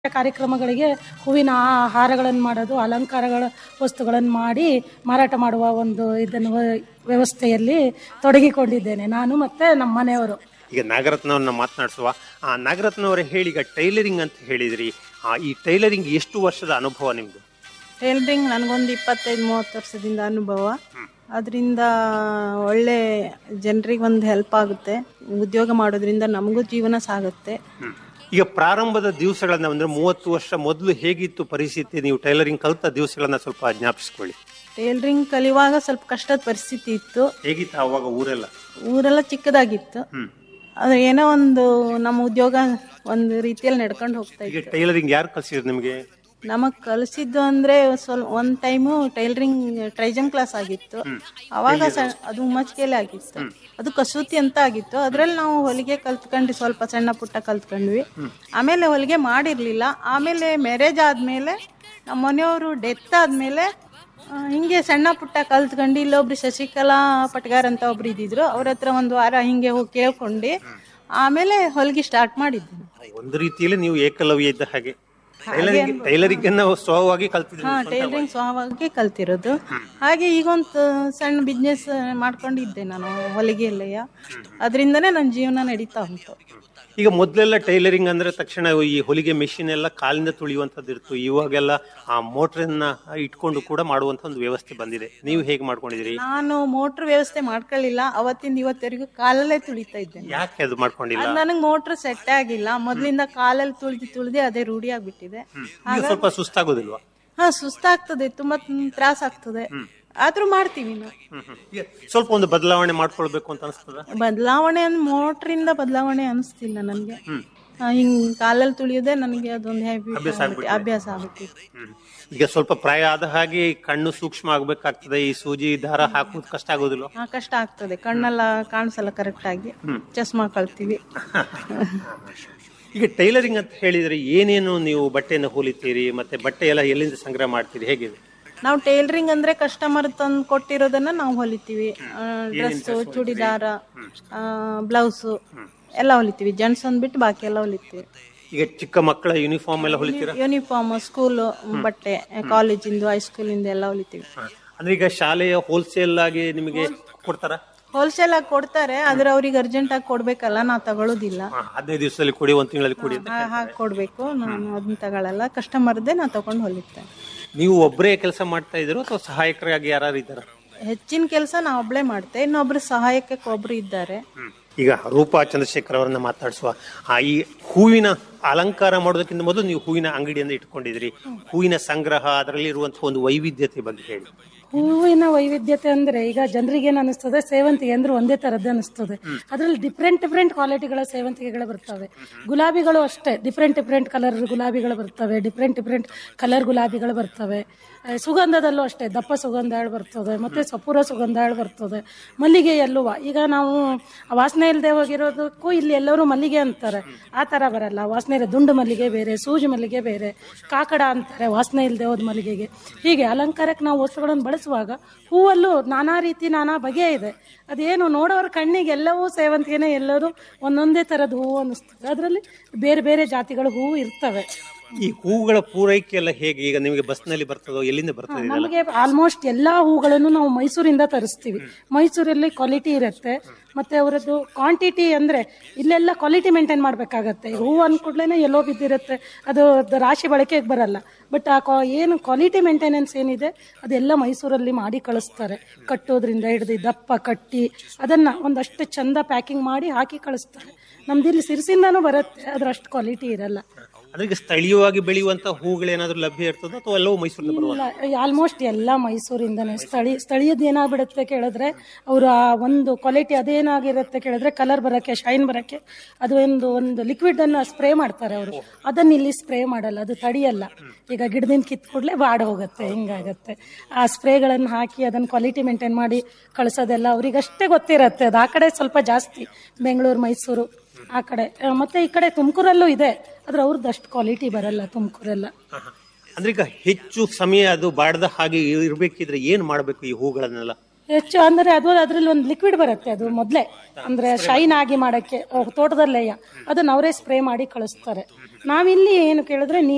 ಕಾರ್ಯಕ್ರಮಗಳಿಗೆ ಹೂವಿನ ಆ- ಹಾರಗಳನ್ನು ಮಾಡೋದು ಅಲಂಕಾರಗಳ ವಸ್ತುಗಳನ್ನು ಮಾಡಿ ಮಾರಾಟ ಮಾಡುವ ಒಂದು ಇದನ್ನು ವ- ವ್ಯವಸ್ಥೆಯಲ್ಲಿ ತೊಡಗಿಕೊಂಡಿದ್ದೇನೆ ನಾನು ಮತ್ತೆ ನಮ್ಮ ಮನೆಯವರು ಈಗ ನಾಗರತ್ನವ್ರನ್ನ ಮಾತನಾಡಿಸುವ ಆ ನಾಗರತ್ನವರೇ ಹೇಳಿ ಈಗ ಟೈಲರಿಂಗ್ ಅಂತ ಹೇಳಿದ್ರಿ ಆ, ಈ ಟೈಲರಿಂಗ್ ಎಷ್ಟು ವರ್ಷದ ಅನುಭವ ನಿಮ್ದು ಟೈಲರಿಂಗ್ ನನಗೊಂದು ಇಪ್ಪತ್ತೈದು ಮೂವತ್ತು ವರ್ಷದಿಂದ ಅನುಭವ ಅದರಿಂದ ಒಳ್ಳೆ ಜನರಿಗೆ ಒಂದು ಹೆಲ್ಪ್ ಆಗುತ್ತೆ ಉದ್ಯೋಗ ಮಾಡೋದ್ರಿಂದ ನಮಗೂ ಜೀವನ ಸಾಗುತ್ತೆ ಹ್ಮ್. ಈಗ ಪ್ರಾರಂಭದ ದಿವಸಗಳನ್ನ ಅಂದ್ರೆ ಮೂವತ್ತು ವರ್ಷ ಮೊದಲು ಹೇಗಿತ್ತು ಪರಿಸ್ಥಿತಿ ನೀವು ಟೈಲರಿಂಗ್ ಕಲಿತ ದಿವಸಗಳನ್ನ ಸ್ವಲ್ಪ ಜ್ಞಾಪಿಸ್ಕೊಳ್ಳಿ ಟೈಲರಿಂಗ್ ಕಲಿಯುವಾಗ ಸ್ವಲ್ಪ ಕಷ್ಟದ ಪರಿಸ್ಥಿತಿ ಇತ್ತು ಹೇಗಿತ್ತು ಅವಾಗ ಊರೆಲ್ಲ ಊರೆಲ್ಲ ಚಿಕ್ಕದಾಗಿತ್ತು ಹ್ಮ್ ಅದು ಏನೋ ಒಂದು ನಮ್ಮ ಉದ್ಯೋಗ ಒಂದು ರೀತಿಯಲ್ಲಿ ನಡ್ಕೊಂಡು ಹೋಗ್ತಾ ಈಗ ಇತ್ತು ಟೈಲರಿಂಗ್ ಯಾರು ಕಲಿಸಿದ್ರು ನಿಮಗೆ ನಮಗ್ ಕಲಿಸಿದ್ದು ಅಂದ್ರೆ ಸ್ವಲ್ಪ ಒಂದ್ ಟೈಮು ಟೈಲರಿಂಗ್ ಟ್ರೈಜಂಗ್ ಕ್ಲಾಸ್ ಆಗಿತ್ತು ಅವಾಗ ಸ- ಅದು ಮಚ್ಕೆಲೆ ಆಗಿತ್ತು ಅದು ಕಸೂತಿ ಅಂತ ಆಗಿತ್ತು ಅದ್ರಲ್ಲಿ ನಾವು ಹೊಲಿಗೆ ಕಲ್ತ್ಕೊಂಡ್ವಿ ಸ್ವಲ್ಪ ಸಣ್ಣ ಪುಟ್ಟ ಕಲ್ತ್ಕೊಂಡ್ವಿ ಆಮೇಲೆ ಹೊಲಿಗೆ ಮಾಡಿರ್ಲಿಲ್ಲ ಆಮೇಲೆ ಮ್ಯಾರೇಜ್ ಆದ್ಮೇಲೆ ನಮ್ಮ ಮನೆಯವರು ಡೆತ್ ಆದ್ಮೇಲೆ ಆ, ಹಿಂಗೆ ಸಣ್ಣ ಪುಟ್ಟ ಕಲ್ತ್ಕೊಂಡು ಇಲ್ಲೊಬ್ರು ಶಶಿಕಲಾ ಪಟ್ಗಾರ್ ಅಂತ ಒಬ್ರು ಇದ್ದಿದ್ರು ಅವ್ರ ಹತ್ರ ಒಂದು ವಾರ ಹಿಂಗೆ ಹೋಗಿ ಕೇಳ್ಕೊಂಡು ಆಮೇಲೆ ಹೊಲಿಗೆ ಸ್ಟಾರ್ಟ್ ಮಾಡಿದ್ದೆ ಒಂದು ರೀತಿಯಲ್ಲಿ ನೀವು ಏಕಲವ್ಯ ಇದ್ದ ಹಾಗೆ ಟೈಲರಿಂಗ್ ಟೈಲರಿಂಗ್ ಅನ್ನ ಸ್ವವಾಗಿ ಕಲ್ತಿದ್ರಿ ಹಾ ಟೈಲರಿಂಗ್ ಸ್ವಾಭಾವಿಕ ಕಲ್ತಿರೋದು ಹಾಗೆ ಈಗೊಂದು ಸಣ್ಣ ಬಿಸ್ನೆಸ್ ಮಾಡ್ಕೊಂಡಿದ್ದೆ ನಾನು ಹೊಲಿಗೆಯಲ್ಲಯ್ಯ ಅದರಿಂದನೇ ನನ್ನ ಜೀವನ ನಡೀತಾ ಉಂಟು ಈಗ ಮೊದಲೆಲ್ಲ ಟೈಲರಿಂಗ್ ಅಂದ್ರೆ ತಕ್ಷಣ ಈ ಹೊಲಿಗೆ ಮೆಷಿನ್ ಎಲ್ಲ ಕಾಲಿಂದ ತುಳಿಯುವಂತದ್ದು ಇರ್ತು ಇವಾಗೆಲ್ಲ ಆ ಮೋಟ್ರನ್ನ ಇಟ್ಕೊಂಡು ಕೂಡ ಮಾಡುವಂತ ಒಂದು ವ್ಯವಸ್ಥೆ ಬಂದಿದೆ ನೀವು ಹೇಗೆ ಮಾಡ್ಕೊಂಡಿದ್ದೀರಿ ನಾನು ಮೋಟ್ರ್ ವ್ಯವಸ್ಥೆ ಮಾಡ್ಕೊಳ್ಳಿಲ್ಲ ಅವತ್ತಿಂದ ಇವತ್ತವರೆಗೂ ಕಾಲಲ್ಲೇ ತುಳಿತಾ ಇದ್ದೇನೆ ಯಾಕೆ ಅದು ಮಾಡ್ಕೊಂಡಿಲ್ಲ ಅದು ನನಗೆ ಮೋಟ್ರ್ ಸೆಟ್ ಆಗಿಲ್ಲ ಮೊದ್ಲಿಂದ ಕಾಲಲ್ಲಿ ತುಳಿದು ತುಳಿದು ಅದೇ ರೂಢಿ ಆಗ್ಬಿಟ್ಟಿದೆ ಈಗ ಸ್ವಲ್ಪ ಸುಸ್ತಾಗೋದಿಲ್ವಾ ಹಾ ಸುಸ್ತಾಗ್ತದೆ ತುಂಬಾ ತ್ರಾಸ ಆಗ್ತದೆ ಆದ್ರೂ ಮಾಡ್ತೀವಿ ನಾವು ಹ್ಮ್, ಹ್ಮ್. ಈಗ ಸ್ವಲ್ಪ ಒಂದು ಬದಲಾವಣೆ ಮಾಡ್ಕೊಳ್ಬೇಕು ಅಂತ ಅನಿಸ್ತದ ಬದಲಾವಣೆ ಅಂದ್ರೆ ಮೋಟ್ರಿಂದ ಬದಲಾವಣೆ ಅನಿಸ್ತಿಲ್ಲ ನನಗೆ ಹಿಂಗ್ ಕಾಲಲ್ಲಿ ತುಳಿಯೋದೇ ನನಗೆ ಅದೊಂದು ಹ್ಯಾಬಿಟ್ ಅಭ್ಯಾಸ ಆಗ್ಬಿಟ್ಟಿದೆ ಈಗ ಸ್ವಲ್ಪ ಪ್ರಾಯ ಆದ ಹಾಗೆ ಕಣ್ಣು ಸೂಕ್ಷ್ಮ ಆಗ್ಬೇಕಾಗ್ತದೆ ಈ ಸೂಜಿ ದಾರ ಹಾಕುದು ಕಷ್ಟ ಆಗೋದಿಲ್ವಾ ಹಾ ಕಷ್ಟ ಆಗ್ತದೆ ಕಣ್ಣೆಲ್ಲ ಕಾಣಿಸಲ್ಲ ಕರೆಕ್ಟ್ ಆಗಿ ಚಸ್ಮಾ ಕಳ್ತೀವಿ ಈಗ ಟೈಲರಿಂಗ್ ಅಂತ ಹೇಳಿದ್ರೆ ಏನೇನು ನೀವು ಬಟ್ಟೆಯನ್ನು ಹೊಲಿತೀರಿ ಮತ್ತೆ ಬಟ್ಟೆ ಎಲ್ಲ ಎಲ್ಲಿಂದ ಸಂಗ್ರಹ ಮಾಡ್ತೀರಿ ಹೇಗಿದೆ ನಾವು ಟೈಲರಿಂಗ್ ಅಂದ್ರೆ ಕಸ್ಟಮರ್ ತಂದು ಕೊಟ್ಟಿರೋದನ್ನ ನಾವು ಹೊಲಿತೀವಿ ಡ್ರೆಸ್ ಚೂಡಿದಾರ ಬ್ಲೌಸು ಎಲ್ಲ ಹೊಲಿತೀವಿ ಜೆಂಟ್ಸ್ ಅಂದ್ಬಿಟ್ಟು ಬಾಕಿ ಎಲ್ಲ ಹೊಲಿತೀವಿ ಈಗ ಚಿಕ್ಕ ಮಕ್ಕಳ ಯೂನಿಫಾರ್ಮ್ ಎಲ್ಲ ಹೊಲಿತೀರಾ ಯೂನಿಫಾರ್ಮ್ ಸ್ಕೂಲ್ ಬಟ್ಟೆ ಕಾಲೇಜಿಂದು ಹೈಸ್ಕೂಲಿಂದ ಎಲ್ಲ ಹೊಲಿತೀವಿ ಅಂದ್ರೆ ಈಗ ಶಾಲೆಯ ಹೋಲ್ಸೇಲ್ ಆಗಿ ನಿಮಗೆ ಕೊಡ್ತಾರ ಹೋಲ್ಸೇಲ್ ಆಗಿ ಕೊಡ್ತಾರೆ ಆದ್ರೆ ಅವ್ರಿಗೆ ಅರ್ಜೆಂಟ್ ಆಗಿ ಕೊಡ್ಬೇಕಲ್ಲ ನಾವು ತಗೊಳ್ಳೋದಿಲ್ಲ ಹದಿನೈದು ದಿವಸದಲ್ಲಿ ಕೊಡಿ ಒಂದು ತಿಂಗಳಲ್ಲಿ ಕೊಡಿ ಅಂತ ಹಾಗೆ ಕೊಡ್ಬೇಕು ನಾನು ಅದನ್ನ ತಗೊಳ್ಳಲ್ಲ ಕಸ್ಟಮರ್ದೇ ನಾನು ತಗೊಂಡು ಹೊಲಿತೇನೆ ನೀವು ಒಬ್ಬರೇ ಕೆಲಸ ಮಾಡ್ತಾ ಇದ್ರು ಅಥವಾ ಸಹಾಯಕರಾಗಿ ಯಾರು ಇದ್ದಾರ ಹೆಚ್ಚಿನ ಕೆಲಸ ನಾ ಒಬ್ಳೆ ಮಾಡ್ತೆ ಇನ್ನೊಬ್ರು ಸಹಾಯಕ್ಕೆ ಒಬ್ರು ಇದ್ದಾರೆ ಈಗ ರೂಪಾ ಚಂದ್ರಶೇಖರ್ ಅವರನ್ನ ಮಾತಾಡಿಸುವ ಆ ಈ ಹೂವಿನ ಅಲಂಕಾರ ಮಾಡೋದಕ್ಕಿಂತ ಮೊದಲು ನೀವು ಹೂವಿನ ಅಂಗಡಿಯನ್ನು ಇಟ್ಕೊಂಡಿದ್ರಿ ಹೂವಿನ ಸಂಗ್ರಹ ಅದರಲ್ಲಿ ಇರುವಂತಹ ಒಂದು ವೈವಿಧ್ಯತೆ ಬಗ್ಗೆ ಹೇಳಿ ಹೂವಿನ ವೈವಿಧ್ಯತೆ ಅಂದ್ರೆ ಈಗ ಜನರಿಗೆ ಏನು ಅನಿಸ್ತದೆ ಸೇವಂತಿಗೆ ಅಂದ್ರೆ ಒಂದೇ ತರದ್ದೇ ಅನಿಸ್ತದೆ ಅದ್ರಲ್ಲಿ ಡಿಫ್ರೆಂಟ್ ಡಿಫ್ರೆಂಟ್ ಕ್ವಾಲಿಟಿಗಳ ಸೇವಂತಿಗೆಗಳು ಬರ್ತವೆ ಗುಲಾಬಿಗಳು ಅಷ್ಟೇ ಡಿಫ್ರೆಂಟ್ ಡಿಫ್ರೆಂಟ್ ಕಲರ್ ಗುಲಾಬಿಗಳು ಬರ್ತವೆ ಡಿಫ್ರೆಂಟ್ ಡಿಫ್ರೆಂಟ್ ಕಲರ್ ಗುಲಾಬಿಗಳು ಬರ್ತವೆ ಆ, ಸುಗಂಧದಲ್ಲೂ ಅಷ್ಟೇ ದಪ್ಪ ಸುಗಂಧಾಳು ಬರ್ತದೆ ಮತ್ತೆ ಸಪೂರ ಸುಗಂಧಾಳು ಬರ್ತದೆ ಮಲ್ಲಿಗೆ ಎಲ್ಲುವ ಈಗ ನಾವು ವಾಸನೆ ಇಲ್ಲದೆ ಹೋಗಿರೋದಕ್ಕೂ ಇಲ್ಲಿ ಎಲ್ಲರೂ ಮಲ್ಲಿಗೆ ಅಂತಾರೆ ಆ ಥರ ಬರಲ್ಲ ವಾಸನೆ ಇರೋ ದುಂಡು ಮಲ್ಲಿಗೆ ಬೇರೆ ಸೂಜಿ ಮಲ್ಲಿಗೆ ಬೇರೆ ಕಾಕಡ ಅಂತಾರೆ ವಾಸನೆ ಇಲ್ಲದೆ ಹೋದ ಮಲ್ಲಿಗೆಗೆ ಹೀಗೆ ಅಲಂಕಾರಕ್ಕೆ ನಾವು ವಸ್ತುಗಳನ್ನು ಬಳಸುವಾಗ ಹೂವಲ್ಲೂ ನಾನಾ ರೀತಿ ನಾನಾ ಬಗೆ ಇದೆ ಅದೇನು ನೋಡೋರ ಕಣ್ಣಿಗೆ ಎಲ್ಲವೂ ಸೇವಂತಿಗೆನೆ ಎಲ್ಲರೂ ಒಂದೊಂದೇ ಥರದ ಹೂವು ಅನ್ನಿಸ್ತದೆ ಅದರಲ್ಲಿ ಬೇರೆ ಬೇರೆ ಜಾತಿಗಳ ಹೂವು ಇರ್ತವೆ ಈ ಹೂವುಗಳ ಪೂರೈಕೆ ಎಲ್ಲ ಹೇಗೆ ಈಗ ನಿಮಗೆ ಬಸ್ನಲ್ಲಿ ಬರ್ತದೋ ಎಲ್ಲಿಂದ ಬರ್ತದೆ ಇದೆಲ್ಲ? ನಮಗೆ ಆಲ್ಮೋಸ್ಟ್ ಎಲ್ಲಾ ಹೂಗಳನ್ನು ನಾವು ಮೈಸೂರಿಂದ ತರಿಸ್ತೀವಿ ಮೈಸೂರಲ್ಲಿ ಕ್ವಾಲಿಟಿ ಇರುತ್ತೆ ಮತ್ತೆ ಅವರದ್ದು ಕ್ವಾಂಟಿಟಿ ಅಂದ್ರೆ ಇಲ್ಲೆಲ್ಲ ಕ್ವಾಲಿಟಿ ಮೇಂಟೈನ್ ಮಾಡಬೇಕಾಗತ್ತೆ ಹೂವು ಅಂದ್ಕೂಡ್ಲೇನೆ ಎಲ್ಲೋ ಬಿದ್ದಿರುತ್ತೆ ಅದು ಅದು ರಾಶಿ ಬಳಕೆಗೆ ಬರಲ್ಲ ಬಟ್ ಆ ಕ್ವಾ- ಏನು ಕ್ವಾಲಿಟಿ ಮೇಂಟೆನೆನ್ಸ್ ಏನಿದೆ ಅದೆಲ್ಲ ಮೈಸೂರಲ್ಲಿ ಮಾಡಿ ಕಳಿಸ್ತಾರೆ ಕಟ್ಟೋದ್ರಿಂದ ಹಿಡಿದು ದಪ್ಪ ಕಟ್ಟಿ ಅದನ್ನ ಒಂದಷ್ಟು ಚಂದ ಪ್ಯಾಕಿಂಗ್ ಮಾಡಿ ಹಾಕಿ ಕಳಿಸ್ತಾರೆ ನಮ್ದು ಇಲ್ಲಿ ಸಿರ್ಸಿಂದಾನು ಬರುತ್ತೆ ಅದ್ರ ಅಷ್ಟು ಕ್ವಾಲಿಟಿ ಇರಲ್ಲ ಅಂದ್ರೆ ಈಗ ಸ್ಥಳೀಯವಾಗಿ ಬೆಳೆಯುವಂತ ಹೂಗಳೇನಾದ್ರೂ ಲಭ್ಯ ಇರ್ತದೋ ಅಥವಾ ಎಲ್ಲವೂ ಮೈಸೂರಿಂದ ಬರುವ ಆಲ್ಮೋಸ್ಟ್ ಎಲ್ಲ ಮೈಸೂರಿಂದನೇ ಸ್ಥಳೀಯ ಸ್ಥಳೀಯದ ಏನಾಗ್ಬಿಡುತ್ತೆ ಕೇಳಿದ್ರೆ ಅವರು ಆ ಒಂದು ಕ್ವಾಲಿಟಿ ಅದೇನಾಗಿರುತ್ತೆ ಕೇಳಿದ್ರೆ ಕಲರ್ ಬರೋಕ್ಕೆ ಶೈನ್ ಬರೋಕ್ಕೆ ಅದು ಒಂದು ಒಂದು ಲಿಕ್ವಿಡ್ ಅನ್ನ ಸ್ಪ್ರೇ ಮಾಡ್ತಾರೆ ಅವರು ಅದನ್ನ ಇಲ್ಲಿ ಸ್ಪ್ರೇ ಮಾಡಲ್ಲ ಅದು ತಡಿಯಲ್ಲ ಈಗ ಗಿಡದಿಂದ ಕಿತ್ ಕೂಡಲೇ ಬಾಡ ಹೋಗುತ್ತೆ ಹಿಂಗಾಗತ್ತೆ ಆ ಸ್ಪ್ರೇಗಳನ್ನು ಹಾಕಿ ಅದನ್ನ ಕ್ವಾಲಿಟಿ ಮೇಂಟೈನ್ ಮಾಡಿ ಕಳಿಸೋದೆಲ್ಲ ಅವ್ರಿಗಷ್ಟೇ ಗೊತ್ತಿರತ್ತೆ ಅದು ಆ ಕಡೆ ಸ್ವಲ್ಪ ಜಾಸ್ತಿ ಬೆಂಗಳೂರು ಮೈಸೂರು ಆ ಕಡೆ ಆ, ಮತ್ತೆ ಈ ಕಡೆ ತುಮಕೂರಲ್ಲೂ ಇದೆ ಆದ್ರೆ ಅವ್ರದ್ದು ಅಷ್ಟು ಕ್ವಾಲಿಟಿ ಬರಲ್ಲ ತುಮಕೂರೆಲ್ಲ ಅಂದ್ರೆ ಈಗ ಹೆಚ್ಚು ಸಮಯ ಅದು ಬಾಡದ ಹಾಗೆ ಇರ್ಬೇಕಿದ್ರೆ ಏನ್ ಮಾಡ್ಬೇಕು ಈ ಹೂಗಳನ್ನೆಲ್ಲ ಹೆಚ್ಚು ಅಂದ್ರೆ ಅದು ಅದ್ರಲ್ಲಿ ಒಂದು ಲಿಕ್ವಿಡ್ ಬರುತ್ತೆ ಅದು ಮೊದಲೇ ಅಂದ್ರೆ ಶೈನ್ ಆಗಿ ಮಾಡಕ್ಕೆ ಅಹ್, ತೋಟದಲ್ಲೇ ಅದನ್ನ ಅವರೇ ಸ್ಪ್ರೇ ಮಾಡಿ ಕಳಿಸ್ತಾರೆ ನಾವಿಲ್ಲಿ ಏನು ಕೇಳಿದ್ರೆ ನೀ